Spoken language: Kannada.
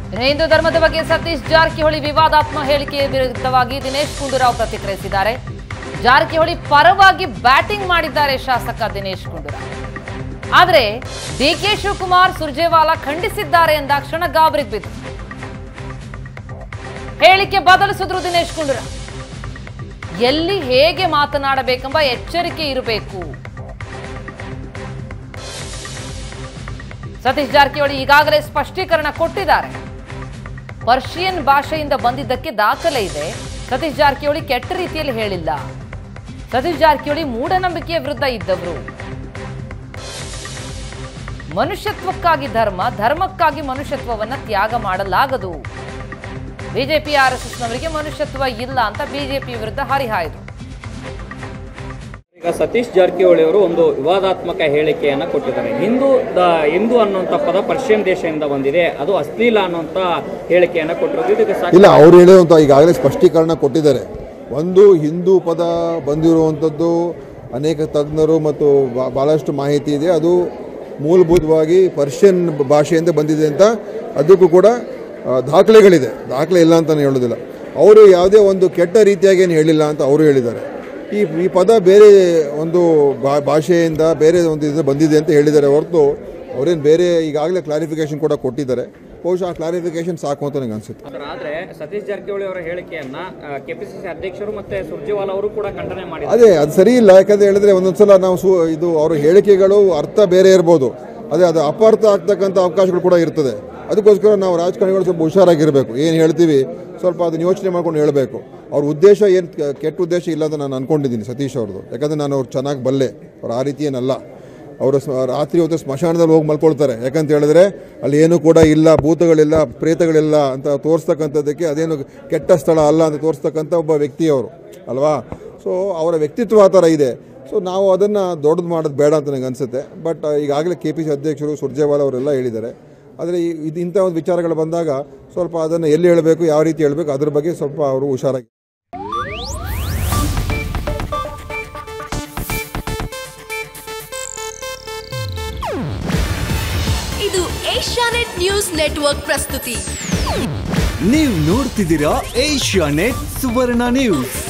ಇನ್ನು ಹಿಂದೂ ಧರ್ಮದ ಬಗ್ಗೆ ಸತೀಶ್ ಜಾರಕಿಹೊಳಿ ವಿವಾದಾತ್ಮಕ ಹೇಳಿಕೆ ವಿರುದ್ಧವಾಗಿ ದಿನೇಶ್ ಗುಂಡೂರಾವ್ ಪ್ರತಿಕ್ರಿಯಿಸಿದ್ದಾರೆ ಜಾರಕಿಹೊಳಿ ಪರವಾಗಿ ಬ್ಯಾಟಿಂಗ್ ಮಾಡಿದ್ದಾರೆ ಶಾಸಕ ದಿನೇಶ್ ಗುಂಡೂರಾವ್ ಆದರೆ ಡಿ ಕೆ ಶಿವಕುಮಾರ್ ಸುರ್ಜೇವಾಲಾ ಖಂಡಿಸಿದ್ದಾರೆ ಎಂದಾಕ್ಷಣ ಗಾಬರಿಗೆ ಬಿದ್ದು ಹೇಳಿಕೆ ಬದಲಿಸಿದ್ರು ದಿನೇಶ್ ಗುಂಡೂರಾವ್ ಎಲ್ಲಿ ಹೇಗೆ ಮಾತನಾಡಬೇಕೆಂಬ ಎಚ್ಚರಿಕೆ ಇರಬೇಕು ಸತೀಶ್ ಜಾರಕಿಹೊಳಿ ಈಗಾಗಲೇ ಸ್ಪಷ್ಟೀಕರಣ ಕೊಟ್ಟಿದ್ದಾರೆ ಪರ್ಷಿಯನ್ ಭಾಷೆಯಿಂದ ಬಂದಿದ್ದಕ್ಕೆ ದಾಖಲೆ ಇದೆ ಸತೀಶ್ ಜಾರಕಿಹೊಳಿ ಕೆಟ್ಟ ರೀತಿಯಲ್ಲಿ ಹೇಳಿಲ್ಲ ಸತೀಶ್ ಜಾರಕಿಹೊಳಿ ಮೂಢನಂಬಿಕೆಯ ವಿರುದ್ಧ ಇದ್ದವರು ಮನುಷ್ಯತ್ವಕ್ಕಾಗಿ ಧರ್ಮ ಧರ್ಮಕ್ಕಾಗಿ ಮನುಷ್ಯತ್ವವನ್ನ ತ್ಯಾಗ ಮಾಡಲಾಗದು ಬಿಜೆಪಿ ಆರ್ ಎಸ್ ಎಸ್ನವರಿಗೆ ಮನುಷ್ಯತ್ವ ಇಲ್ಲ ಅಂತ ಬಿಜೆಪಿ ವಿರುದ್ಧ ಹರಿಹಾಯ್ದು ಈಗ ಸತೀಶ್ ಜಾರಕಿಹೊಳಿ ಅವರು ಒಂದು ವಿವಾದಾತ್ಮಕ ಹೇಳಿಕೆಯನ್ನ ಕೊಟ್ಟಿದ್ದಾರೆ ಹಿಂದೂ ದ ಹಿಂದೂ ಅನ್ನುವಂಥ ಪದ ಪರ್ಷಿಯನ್ ದೇಶದಿಂದ ಬಂದಿದೆ ಅದು ಅಶ್ಲೀಲ ಅನ್ನುವಂಥ ಹೇಳಿಕೆಯನ್ನ ಕೊಟ್ಟಿರೋದು ಇದಕ್ಕೆ ಸಾಕ್ಷಿ ಇಲ್ಲ ಅವ್ರು ಹೇಳುವಂಥ ಈಗಾಗಲೇ ಸ್ಪಷ್ಟೀಕರಣ ಕೊಟ್ಟಿದ್ದಾರೆ ಒಂದು ಹಿಂದೂ ಪದ ಬಂದಿರುವಂಥದ್ದು ಅನೇಕ ತಜ್ಞರು ಮತ್ತು ಬಾ- ಭಾಳಷ್ಟು ಮಾಹಿತಿ ಇದೆ ಅದು ಮೂಲಭೂತವಾಗಿ ಪರ್ಷಿಯನ್ ಭಾಷೆಯಿಂದ ಬಂದಿದೆ ಅಂತ ಅದಕ್ಕೂ ಕೂಡ ಆ, ದಾಖಲೆಗಳಿದೆ ದಾಖಲೆ ಇಲ್ಲ ಅಂತ ನಾನು ಹೇಳೋದಿಲ್ಲ ಅವರು ಯಾವುದೇ ಒಂದು ಕೆಟ್ಟ ರೀತಿಯಾಗಿ ಏನು ಹೇಳಿಲ್ಲ ಅಂತ ಅವರು ಹೇಳಿದ್ದಾರೆ ಈ ಈ ಪದ ಬೇರೆ ಒಂದು ಭಾ- ಭಾಷೆಯಿಂದ ಬೇರೆ ಒಂದು ಇದು ಬಂದಿದೆ ಅಂತ ಹೇಳಿದ್ದಾರೆ ಹೊರತು ಅವರೇನು ಬೇರೆ ಈಗಾಗಲೇ ಕ್ಲಾರಿಫಿಕೇಶನ್ ಕೂಡ ಕೊಟ್ಟಿದ್ದಾರೆ ಬಹುಶಃ ಆ ಕ್ಲಾರಿಫಿಕೇಶನ್ ಸಾಕು ಅಂತ ನನಗೆ ಅನಿಸುತ್ತೆ ಅದರ ಆದ್ರೆ ಸತೀಶ್ ಜಾರಕಿಹೊಳಿ ಅವರ ಹೇಳಿಕೆಯನ್ನ ಕೆಪಿಸಿಸಿ ಅಧ್ಯಕ್ಷರು ಮತ್ತೆ ಸುರ್ಜೇವಾಲಾ ಅವರು ಕೂಡ ಖಂಡನೆ ಮಾಡಿದ್ದಾರೆ ಅದೇ ಅದು ಸರಿ ಇಲ್ಲ ಯಾಕಂದ್ರೆ ಹೇಳಿದ್ರೆ ಒಂದೊಂದ್ಸಲ ನಾವು ಸು ಇದು ಅವರ ಹೇಳಿಕೆಗಳು ಅರ್ಥ ಬೇರೆ ಇರ್ಬೋದು ಅದೇ ಅದು ಅಪಾರ್ಥ ಆಗ್ತಕ್ಕಂಥ ಅವಕಾಶಗಳು ಕೂಡ ಇರ್ತದೆ ಅದಕ್ಕೋಸ್ಕರ ನಾವು ರಾಜಕಾರಣಿಗಳು ಸ್ವಲ್ಪ ಹುಷಾರಾಗಿರಬೇಕು ಏನು ಹೇಳ್ತೀವಿ ಸ್ವಲ್ಪ ಅದನ್ನ ಯೋಚನೆ ಮಾಡ್ಕೊಂಡು ಹೇಳಬೇಕು ಅವ್ರ ಉದ್ದೇಶ ಏನು ಕೆಟ್ಟ ಉದ್ದೇಶ ಇಲ್ಲ ಅಂತ ನಾನು ಅನ್ಕೊಂಡಿದ್ದೀನಿ ಸತೀಶ್ ಅವ್ರದ್ದು ಯಾಕಂದರೆ ನಾನು ಅವ್ರು ಚೆನ್ನಾಗಿ ಬಲ್ಲೆ ಅವ್ರು ಆ ರೀತಿ ಏನಲ್ಲ ಅವರು ಸ್ಮ- ರಾತ್ರಿ ಹೊತ್ತು ಸ್ಮಶಾನದಲ್ಲಿ ಹೋಗಿ ಮಲ್ಕೊಳ್ತಾರೆ ಯಾಕಂತ ಹೇಳಿದ್ರೆ ಅಲ್ಲಿ ಏನೂ ಕೂಡ ಇಲ್ಲ ಭೂತಗಳಿಲ್ಲ ಪ್ರೇತಗಳಿಲ್ಲ ಅಂತ ತೋರಿಸ್ತಕ್ಕಂಥದ್ದಕ್ಕೆ ಅದೇನು ಕೆಟ್ಟ ಸ್ಥಳ ಅಲ್ಲ ಅಂತ ತೋರಿಸ್ತಕ್ಕಂಥ ಒಬ್ಬ ವ್ಯಕ್ತಿ ಅವರು ಅಲ್ವಾ ಸೊ ಅವರ ವ್ಯಕ್ತಿತ್ವ ಆ ಥರ ಇದೆ ಸೊ ನಾವು ಅದನ್ನು ದೊಡ್ಡದು ಮಾಡೋದು ಬೇಡ ಅಂತ ನನಗೆ ಅನಿಸುತ್ತೆ ಬಟ್ ಈಗಾಗಲೇ ಕೆ ಪಿ ಸಿ ಅಧ್ಯಕ್ಷರು ಸುರ್ಜೇವಾಲಾ ಅವರೆಲ್ಲ ಹೇಳಿದ್ದಾರೆ ಆದರೆ ಈ- ಇದು ಇಂಥ ಒಂದು ವಿಚಾರಗಳು ಬಂದಾಗ ಸ್ವಲ್ಪ ಅದನ್ನು ಎಲ್ಲಿ ಹೇಳಬೇಕು ಯಾವ ರೀತಿ ಹೇಳಬೇಕು ಅದ್ರ ಬಗ್ಗೆ ಸ್ವಲ್ಪ ಅವರು ಹುಷಾರಾಗಿ ಇದು ಏಷ್ಯಾನೆಟ್ ನ್ಯೂಸ್ ನೆಟ್ವರ್ಕ್ ಪ್ರಸ್ತುತಿ ನೀವು ನೋಡ್ತಿದ್ದೀರಾ ಏಷ್ಯಾ ನೆಟ್ ಸುವರ್ಣ ನ್ಯೂಸ್